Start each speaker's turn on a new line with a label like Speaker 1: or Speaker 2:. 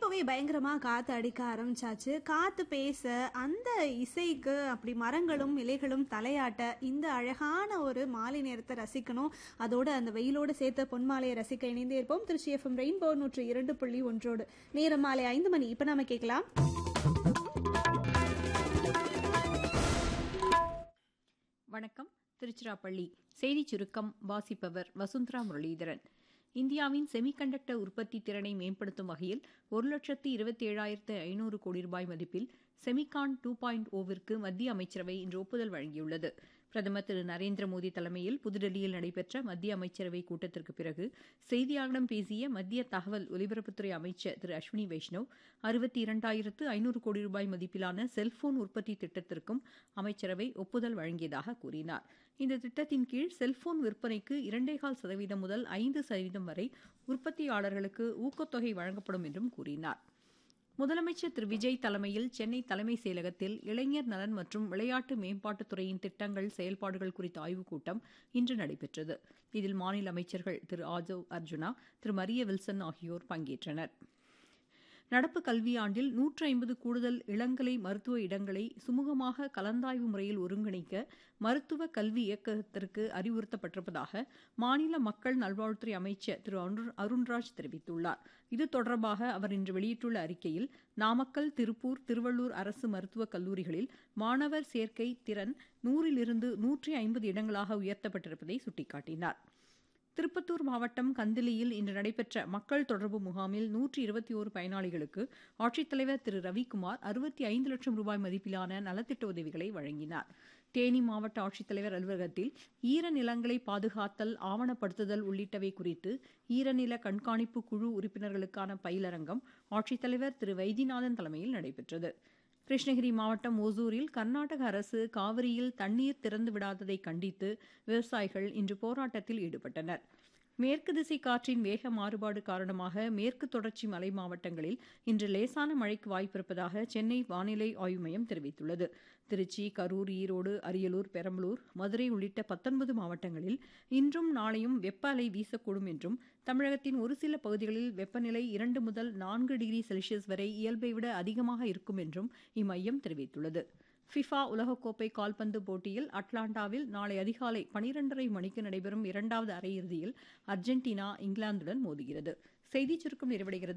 Speaker 1: இப்பவே பயங்கரமா காத்து அடிக்க ஆரம்பிச்சாச்சு காத்து பேச அந்த இசைக்கு அப்படி மரங்களும் இலைகளும் தலையாட்ட இந்த அழகான ஒரு மாலை நேரத்தை ரசிக்கணும் அதோட அந்த வெயிலோடு சேர்த்த பொன்மாலையை ரசிக்க இணைந்தே இருப்போம் திருச்சி எஃப்எம் ரெயின்போ நூற்று இரண்டு புள்ளி ஒன்றோடு நேரம் மாலை ஐந்து மணி இப்ப நாம கேட்கலாம்
Speaker 2: வணக்கம் திருச்சிராப்பள்ளி செய்திச் சுருக்கம் வாசிப்பவர் வசுந்தரா முரளிதரன் இந்தியாவின் செமிகண்டக்டர் உற்பத்தி திறனை மேம்படுத்தும் வகையில் ஒரு லட்சத்து இருபத்தி ஏழாயிரத்து ஐநூறு கோடி ரூபாய் மதிப்பில் செமிகான் டூ பாயிண்ட் ஓவிற்கு மத்திய அமைச்சரவை இன்று ஒப்புதல் வழங்கியுள்ளது பிரதமர் திரு நரேந்திர மோடி தலைமையில் புதுடெல்லியில் நடைபெற்ற மத்திய அமைச்சரவை கூட்டத்திற்கு பிறகு செய்தியாளர்களிடம் பேசிய மத்திய தகவல் ஒலிபரப்புத்துறை அமைச்சர் திரு அஸ்வினி வைஷ்ணவ் அறுபத்தி இரண்டாயிரத்து ஐநூறு கோடி ரூபாய் மதிப்பிலான செல்போன் உற்பத்தி திட்டத்திற்கும் அமைச்சரவை ஒப்புதல் வழங்கியதாக கூறினார் இந்த திட்டத்தின் கீழ் செல்போன் விற்பனைக்கு இரண்டேகால் சதவீதம் முதல் ஐந்து சதவீதம் வரை உற்பத்தியாளர்களுக்கு ஊக்கத்தொகை வழங்கப்படும் என்றும் கூறினார் முதலமைச்சர் திரு விஜய் தலைமையில் சென்னை தலைமைச் செயலகத்தில் இளைஞர் நலன் மற்றும் விளையாட்டு மேம்பாட்டுத்துறையின் திட்டங்கள் செயல்பாடுகள் குறித்த ஆய்வுக் கூட்டம் இன்று நடைபெற்றது இதில் மாநில அமைச்சர்கள் திரு ஆஜவ் அர்ஜுனா திரு மரிய வில்சன் ஆகியோர் பங்கேற்றனர் நடப்பு கல்வியாண்டில் நூற்று ஐம்பது கூடுதல் இளங்கலை மருத்துவ இடங்களை சுமூகமாக கலந்தாய்வு முறையில் ஒருங்கிணைக்க மருத்துவ கல்வி இயக்ககத்திற்கு அறிவுறுத்தப்பட்டிருப்பதாக மாநில மக்கள் நல்வாழ்வுத்துறை அமைச்சர் திரு அருண்ராஜ் தெரிவித்துள்ளார் இது தொடர்பாக அவர் இன்று வெளியிட்டுள்ள அறிக்கையில் நாமக்கல் திருப்பூர் திருவள்ளூர் அரசு மருத்துவக் கல்லூரிகளில் மாணவர் சேர்க்கை திறன் நூறிலிருந்து நூற்றி ஐம்பது இடங்களாக உயர்த்தப்பட்டிருப்பதை சுட்டிக்காட்டினார் திருப்பத்தூர் மாவட்டம் கந்திலியில் இன்று நடைபெற்ற மக்கள் தொடர்பு முகாமில் நூற்றி இருபத்தி ஓரு பயனாளிகளுக்கு ஆட்சித்தலைவர் திரு ரவிக்குமார் அறுபத்தி ஐந்து லட்சம் ரூபாய் மதிப்பிலான நலத்திட்ட உதவிகளை வழங்கினார் தேனி மாவட்ட ஆட்சித்தலைவர் அலுவலகத்தில் ஈரநிலங்களை பாதுகாத்தல் ஆவணப்படுத்துதல் உள்ளிட்டவை குறித்து ஈரநில கண்காணிப்பு குழு உறுப்பினர்களுக்கான பயிலரங்கம் ஆட்சித்தலைவர் திரு வைத்தியநாதன் தலைமையில் நடைபெற்றது கிருஷ்ணகிரி மாவட்டம் ஓசூரில் கர்நாடக அரசு காவிரியில் தண்ணீர் திறந்து விடாததை கண்டித்து விவசாயிகள் இன்று போராட்டத்தில் ஈடுபட்டனர் மேற்கு திசை காற்றின் வேக மாறுபாடு காரணமாக மேற்கு தொடர்ச்சி மலை மாவட்டங்களில் இன்று லேசான மழைக்கு வாய்ப்பிருப்பதாக சென்னை வானிலை ஆய்வு மையம் தெரிவித்துள்ளது திருச்சி கரூர் ஈரோடு அரியலூர் பெரம்பலூர் மதுரை உள்ளிட்ட பத்தொன்பது மாவட்டங்களில் இன்றும் நாளையும் வெப்ப அலை வீசக்கூடும் என்றும் தமிழகத்தின் ஒரு சில பகுதிகளில் வெப்பநிலை இரண்டு முதல் நான்கு டிகிரி செல்சியஸ் வரை இயல்பை விட அதிகமாக இருக்கும் என்றும் இம்மையம் தெரிவித்துள்ளது ஃபிஃபா உலகக்கோப்பை கால்பந்து போட்டியில் அட்லாண்டாவில் நாளை அதிகாலை பனிரெண்டரை மணிக்கு நடைபெறும் இரண்டாவது அரையிறுதியில் அர்ஜென்டினா இங்கிலாந்துடன் மோதுகிறது செய்திச் சுருக்கம் நிறைவடைகிறது